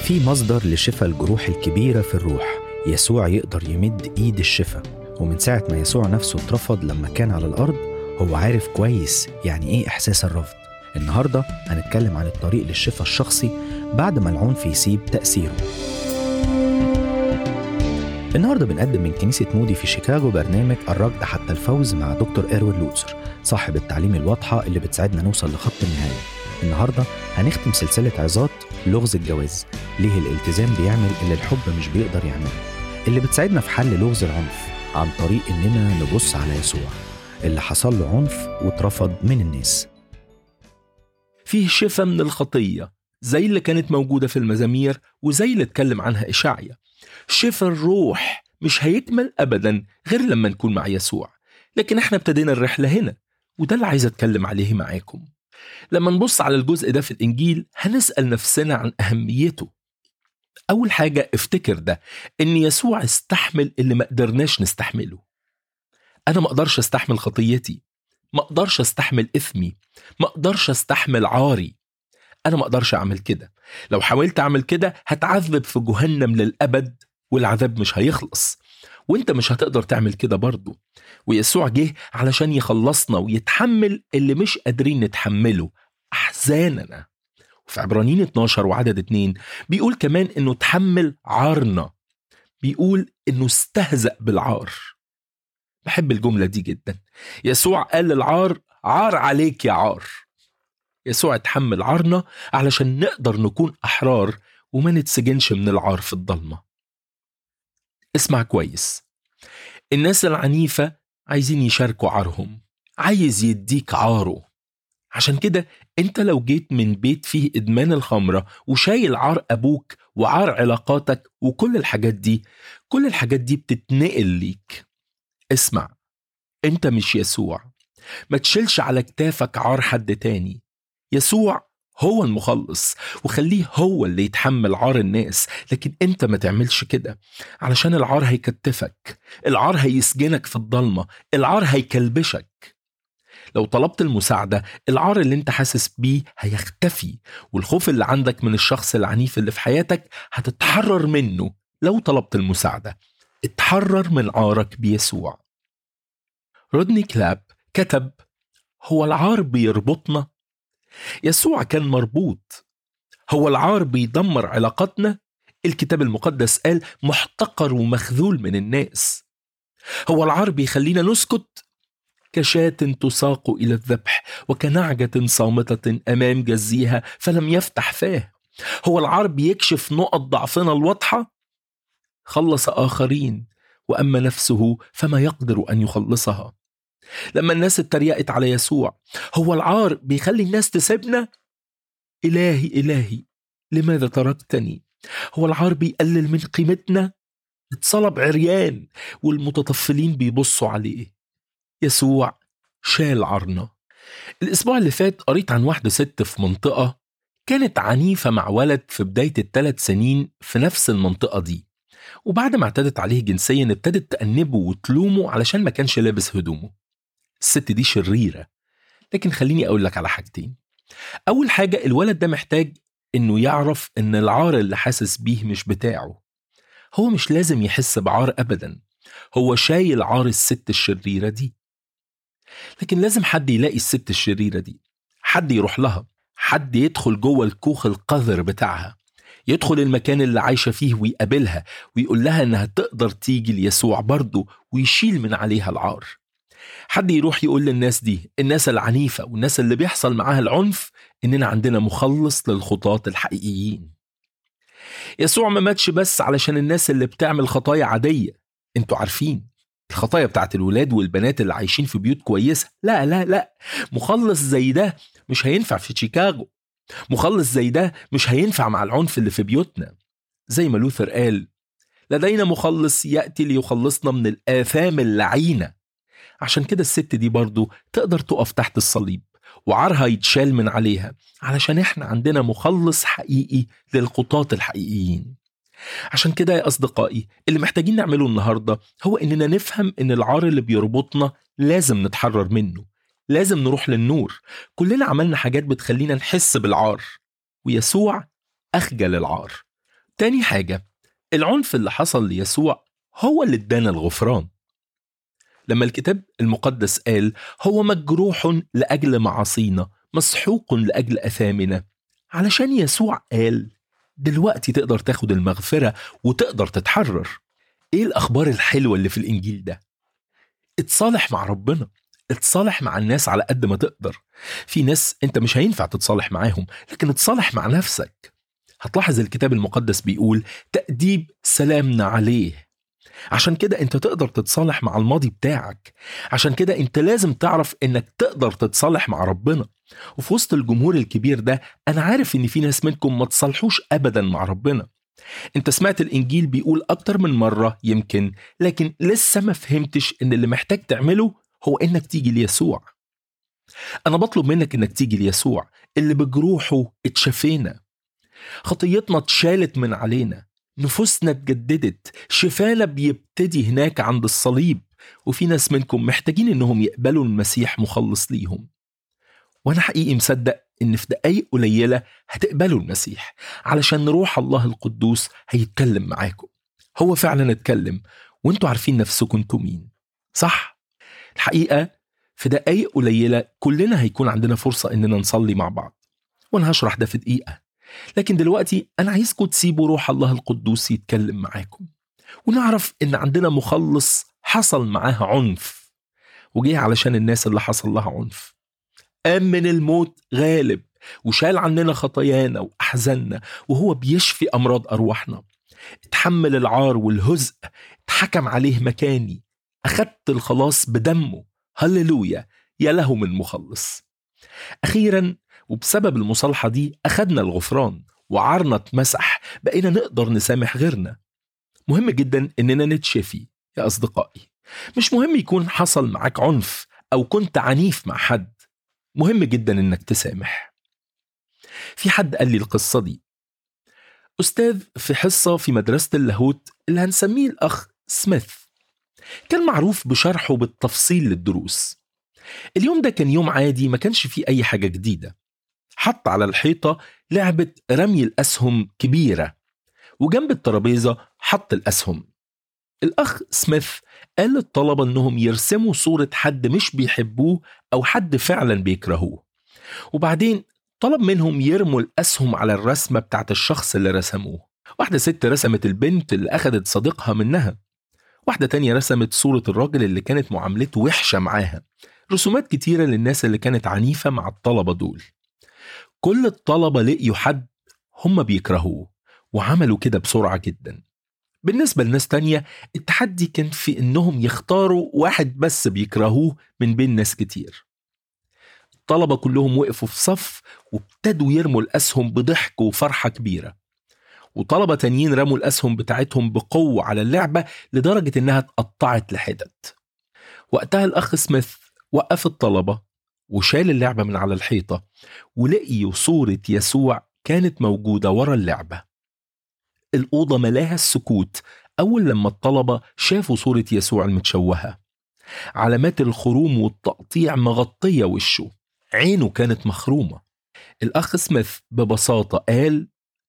في مصدر لشفاء الجروح الكبيرة في الروح يسوع يقدر يمد إيد الشفاء ومن ساعة ما يسوع نفسه اترفض لما كان على الأرض هو عارف كويس يعني إيه إحساس الرفض النهاردة هنتكلم عن الطريق للشفاء الشخصي بعد ما العنف يسيب تأثيره النهارده بنقدم من كنيسة مودي في شيكاغو برنامج الركض حتى الفوز مع دكتور إيروين لوتسر صاحب التعليم الواضحة اللي بتساعدنا نوصل لخط النهاية النهارده هنختم سلسلة عظات لغز الجواز ليه الالتزام بيعمل اللي الحب مش بيقدر يعمله اللي بتساعدنا في حل لغز العنف عن طريق إننا نبص على يسوع اللي حصل له عنف واترفض من الناس فيه شفاء من الخطية زي اللي كانت موجودة في المزامير وزي اللي اتكلم عنها إشعيا شفاء الروح مش هيكمل أبدا غير لما نكون مع يسوع لكن احنا ابتدينا الرحلة هنا وده اللي عايز أتكلم عليه معاكم لما نبص على الجزء ده في الإنجيل هنسأل نفسنا عن أهميته أول حاجة افتكر ده إن يسوع استحمل اللي ما قدرناش نستحمله أنا ما أقدرش أستحمل خطيتي ما أقدرش أستحمل إثمي ما أقدرش أستحمل عاري أنا ما أقدرش أعمل كده لو حاولت أعمل كده هتعذب في جهنم للأبد والعذاب مش هيخلص وانت مش هتقدر تعمل كده برضه ويسوع جه علشان يخلصنا ويتحمل اللي مش قادرين نتحمله أحزاننا وفي عبرانيين 12 وعدد 2 بيقول كمان انه تحمل عارنا بيقول انه استهزأ بالعار بحب الجملة دي جدا يسوع قال للعار عار عليك يا عار يسوع اتحمل عارنا علشان نقدر نكون أحرار وما نتسجنش من العار في الضلمة اسمع كويس الناس العنيفة عايزين يشاركوا عارهم عايز يديك عاره عشان كده انت لو جيت من بيت فيه ادمان الخمرة وشايل عار ابوك وعار علاقاتك وكل الحاجات دي كل الحاجات دي بتتنقل ليك اسمع انت مش يسوع ما تشيلش على كتافك عار حد تاني يسوع هو المخلص وخليه هو اللي يتحمل عار الناس لكن انت ما تعملش كده علشان العار هيكتفك العار هيسجنك في الضلمة العار هيكلبشك لو طلبت المساعدة العار اللي انت حاسس بيه هيختفي والخوف اللي عندك من الشخص العنيف اللي في حياتك هتتحرر منه لو طلبت المساعدة اتحرر من عارك بيسوع رودني كلاب كتب هو العار بيربطنا يسوع كان مربوط هو العار بيدمر علاقاتنا الكتاب المقدس قال محتقر ومخذول من الناس هو العار بيخلينا نسكت كشاة تساق إلى الذبح وكنعجة صامتة أمام جزيها فلم يفتح فاه هو العار بيكشف نقط ضعفنا الواضحة خلص آخرين وأما نفسه فما يقدر أن يخلصها لما الناس اتريقت على يسوع هو العار بيخلي الناس تسيبنا إلهي إلهي لماذا تركتني هو العار بيقلل من قيمتنا اتصلب عريان والمتطفلين بيبصوا عليه يسوع شال عرنا الأسبوع اللي فات قريت عن واحدة ست في منطقة كانت عنيفة مع ولد في بداية الثلاث سنين في نفس المنطقة دي وبعد ما اعتدت عليه جنسيا ابتدت تأنبه وتلومه علشان ما كانش لابس هدومه الست دي شريرة لكن خليني أقول لك على حاجتين أول حاجة الولد ده محتاج إنه يعرف إن العار اللي حاسس بيه مش بتاعه هو مش لازم يحس بعار أبدا هو شايل عار الست الشريرة دي لكن لازم حد يلاقي الست الشريرة دي حد يروح لها حد يدخل جوه الكوخ القذر بتاعها يدخل المكان اللي عايشة فيه ويقابلها ويقول لها إنها تقدر تيجي ليسوع برضه ويشيل من عليها العار حد يروح يقول للناس دي الناس العنيفة والناس اللي بيحصل معاها العنف إننا عندنا مخلص للخطاة الحقيقيين يسوع ما ماتش بس علشان الناس اللي بتعمل خطايا عادية انتوا عارفين الخطايا بتاعت الولاد والبنات اللي عايشين في بيوت كويسة لا لا لا مخلص زي ده مش هينفع في شيكاغو مخلص زي ده مش هينفع مع العنف اللي في بيوتنا زي ما لوثر قال لدينا مخلص يأتي ليخلصنا من الآثام اللعينة عشان كده الست دي برضو تقدر تقف تحت الصليب وعارها يتشال من عليها علشان احنا عندنا مخلص حقيقي للقطاة الحقيقيين عشان كده يا أصدقائي اللي محتاجين نعمله النهاردة هو إننا نفهم إن العار اللي بيربطنا لازم نتحرر منه لازم نروح للنور كلنا عملنا حاجات بتخلينا نحس بالعار ويسوع أخجل العار تاني حاجة العنف اللي حصل ليسوع هو اللي ادانا الغفران لما الكتاب المقدس قال هو مجروح لأجل معاصينا مسحوق لأجل أثامنا علشان يسوع قال دلوقتي تقدر تاخد المغفرة وتقدر تتحرر ايه الأخبار الحلوة اللي في الإنجيل ده اتصالح مع ربنا اتصالح مع الناس على قد ما تقدر في ناس انت مش هينفع تتصالح معاهم لكن اتصالح مع نفسك هتلاحظ الكتاب المقدس بيقول تأديب سلامنا عليه عشان كده انت تقدر تتصالح مع الماضي بتاعك عشان كده انت لازم تعرف انك تقدر تتصالح مع ربنا وفي وسط الجمهور الكبير ده انا عارف ان في ناس منكم ما تصالحوش ابدا مع ربنا انت سمعت الانجيل بيقول اكتر من مرة يمكن لكن لسه ما فهمتش ان اللي محتاج تعمله هو انك تيجي ليسوع انا بطلب منك انك تيجي ليسوع اللي بجروحه اتشفينا خطيتنا اتشالت من علينا نفوسنا اتجددت شفانا بيبتدي هناك عند الصليب وفي ناس منكم محتاجين انهم يقبلوا المسيح مخلص ليهم وانا حقيقي مصدق ان في دقايق قليله هتقبلوا المسيح علشان روح الله القدوس هيتكلم معاكم هو فعلا اتكلم وانتوا عارفين نفسكم انتوا مين صح الحقيقه في دقايق قليله كلنا هيكون عندنا فرصه اننا نصلي مع بعض وانا هشرح ده في دقيقه لكن دلوقتي انا عايزكم تسيبوا روح الله القدوس يتكلم معاكم ونعرف ان عندنا مخلص حصل معاه عنف وجه علشان الناس اللي حصل لها عنف قام من الموت غالب وشال عننا خطايانا واحزاننا وهو بيشفي امراض ارواحنا اتحمل العار والهزء اتحكم عليه مكاني اخدت الخلاص بدمه هللويا يا له من مخلص اخيرا وبسبب المصالحه دي اخدنا الغفران وعارنا اتمسح بقينا نقدر نسامح غيرنا مهم جدا اننا نتشفي يا اصدقائي مش مهم يكون حصل معاك عنف او كنت عنيف مع حد مهم جدا انك تسامح في حد قال لي القصه دي استاذ في حصه في مدرسه اللاهوت اللي هنسميه الاخ سميث كان معروف بشرحه بالتفصيل للدروس اليوم ده كان يوم عادي ما كانش فيه اي حاجه جديده حط على الحيطه لعبه رمي الاسهم كبيره وجنب الترابيزه حط الاسهم الاخ سميث قال للطلبه انهم يرسموا صوره حد مش بيحبوه او حد فعلا بيكرهوه وبعدين طلب منهم يرموا الاسهم على الرسمه بتاعت الشخص اللي رسموه واحده ست رسمت البنت اللي اخدت صديقها منها واحده تانية رسمت صوره الراجل اللي كانت معاملته وحشه معاها رسومات كتيره للناس اللي كانت عنيفه مع الطلبه دول كل الطلبه لقيوا حد هم بيكرهوه وعملوا كده بسرعه جدا بالنسبة لناس تانية التحدي كان في إنهم يختاروا واحد بس بيكرهوه من بين ناس كتير الطلبة كلهم وقفوا في صف وابتدوا يرموا الأسهم بضحك وفرحة كبيرة وطلبة تانيين رموا الأسهم بتاعتهم بقوة على اللعبة لدرجة إنها اتقطعت لحتت وقتها الأخ سميث وقف الطلبة وشال اللعبة من على الحيطة ولقيوا صورة يسوع كانت موجودة ورا اللعبة الأوضة ملاها السكوت أول لما الطلبة شافوا صورة يسوع المتشوهة علامات الخروم والتقطيع مغطية وشه عينه كانت مخرومة الأخ سميث ببساطة قال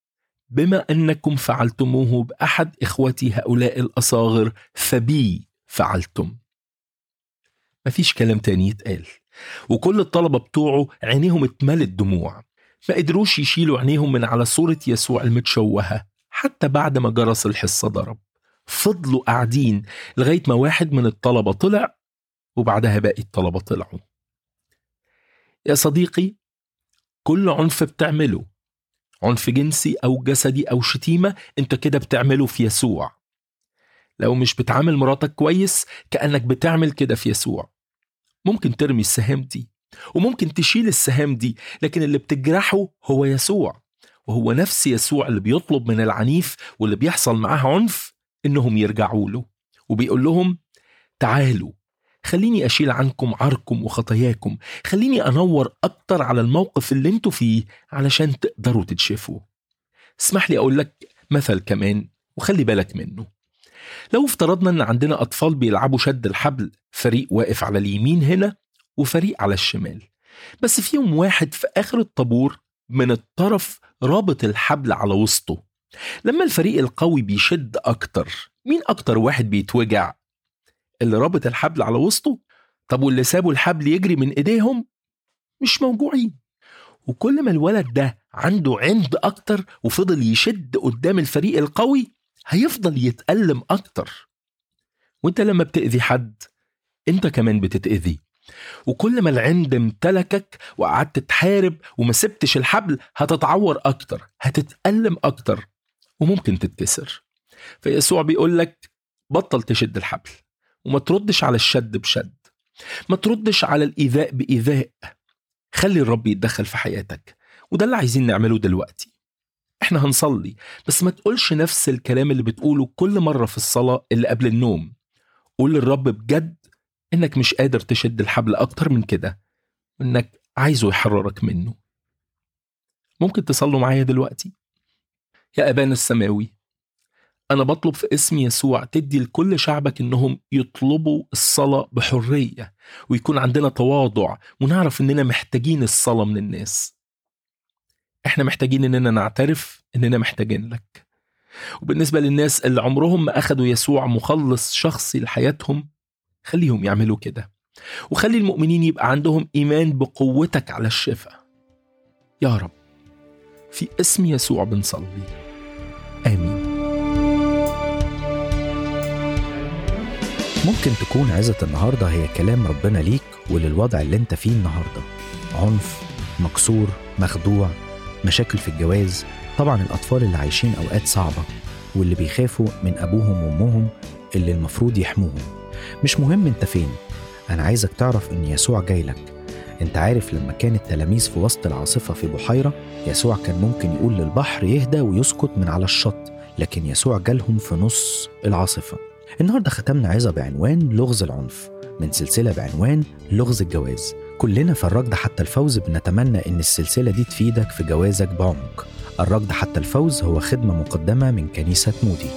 بما أنكم فعلتموه بأحد إخوتي هؤلاء الأصاغر فبي فعلتم مفيش كلام تاني يتقال وكل الطلبة بتوعه عينيهم اتملت دموع ما قدروش يشيلوا عينيهم من على صورة يسوع المتشوهة حتى بعد ما جرس الحصة ضرب فضلوا قاعدين لغاية ما واحد من الطلبة طلع وبعدها باقي الطلبة طلعوا يا صديقي كل عنف بتعمله عنف جنسي أو جسدي أو شتيمة أنت كده بتعمله في يسوع لو مش بتعامل مراتك كويس كأنك بتعمل كده في يسوع ممكن ترمي السهام دي وممكن تشيل السهام دي لكن اللي بتجرحه هو يسوع وهو نفس يسوع اللي بيطلب من العنيف واللي بيحصل معاه عنف انهم يرجعوا له وبيقول لهم تعالوا خليني اشيل عنكم عاركم وخطاياكم خليني انور اكتر على الموقف اللي انتوا فيه علشان تقدروا تتشفوا اسمح لي اقول لك مثل كمان وخلي بالك منه لو افترضنا ان عندنا اطفال بيلعبوا شد الحبل فريق واقف على اليمين هنا وفريق على الشمال بس فيهم واحد في اخر الطابور من الطرف رابط الحبل على وسطه لما الفريق القوي بيشد أكتر مين أكتر واحد بيتوجع؟ اللي رابط الحبل على وسطه؟ طب واللي سابوا الحبل يجري من إيديهم؟ مش موجوعين وكل ما الولد ده عنده عند أكتر وفضل يشد قدام الفريق القوي هيفضل يتألم أكتر وانت لما بتأذي حد انت كمان بتتأذي وكل ما العند امتلكك وقعدت تحارب وما سبتش الحبل هتتعور أكتر هتتألم أكتر وممكن تتكسر فيسوع بيقول لك بطل تشد الحبل وما تردش على الشد بشد ما تردش على الإيذاء بإيذاء خلي الرب يتدخل في حياتك وده اللي عايزين نعمله دلوقتي احنا هنصلي بس ما تقولش نفس الكلام اللي بتقوله كل مرة في الصلاة اللي قبل النوم قول للرب بجد انك مش قادر تشد الحبل اكتر من كده وانك عايزه يحررك منه ممكن تصلوا معايا دلوقتي يا ابانا السماوي انا بطلب في اسم يسوع تدي لكل شعبك انهم يطلبوا الصلاه بحريه ويكون عندنا تواضع ونعرف اننا محتاجين الصلاه من الناس احنا محتاجين اننا نعترف اننا محتاجين لك وبالنسبه للناس اللي عمرهم ما اخدوا يسوع مخلص شخصي لحياتهم خليهم يعملوا كده وخلي المؤمنين يبقى عندهم ايمان بقوتك على الشفاء يا رب في اسم يسوع بنصلي امين ممكن تكون عزة النهاردة هي كلام ربنا ليك وللوضع اللي انت فيه النهاردة عنف مكسور مخدوع مشاكل في الجواز طبعا الأطفال اللي عايشين أوقات صعبة واللي بيخافوا من أبوهم وأمهم اللي المفروض يحموهم مش مهم انت فين أنا عايزك تعرف إن يسوع جاي لك انت عارف لما كان التلاميذ في وسط العاصفة في بحيرة يسوع كان ممكن يقول للبحر يهدى ويسكت من على الشط لكن يسوع جالهم في نص العاصفة النهاردة ختمنا عظة بعنوان لغز العنف من سلسلة بعنوان لغز الجواز كلنا في الركض حتى الفوز بنتمنى إن السلسلة دي تفيدك في جوازك بعمق الركض حتى الفوز هو خدمة مقدمة من كنيسة مودي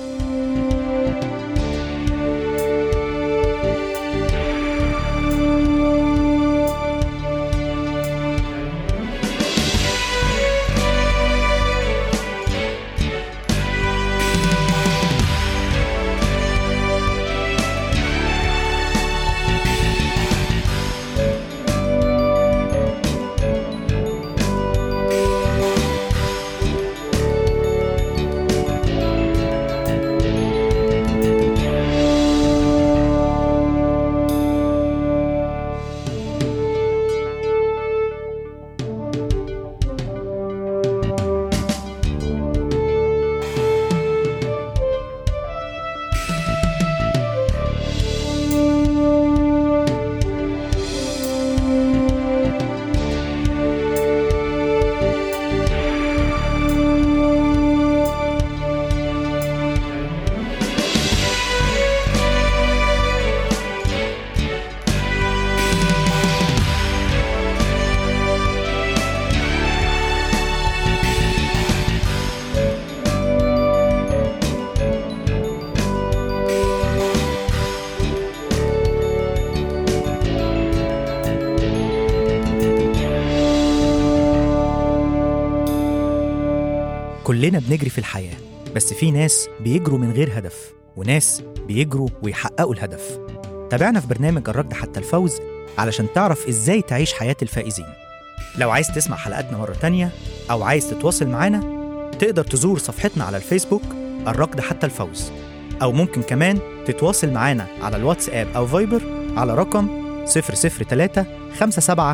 كلنا بنجري في الحياة بس في ناس بيجروا من غير هدف وناس بيجروا ويحققوا الهدف تابعنا في برنامج الركض حتى الفوز علشان تعرف ازاي تعيش حياة الفائزين لو عايز تسمع حلقاتنا مرة تانية أو عايز تتواصل معانا تقدر تزور صفحتنا على الفيسبوك الركض حتى الفوز أو ممكن كمان تتواصل معانا على الواتساب أو فايبر على رقم 003 57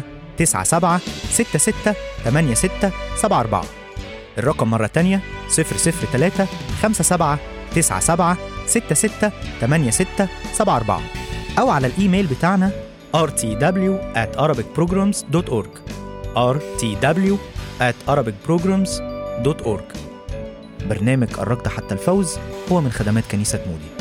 97 66 86 74 الرقم مرة تانية 003 57 97 66 86 74 أو على الإيميل بتاعنا rtw at arabicprograms.org rtw at arabicprograms.org برنامج الركض حتى الفوز هو من خدمات كنيسة مودي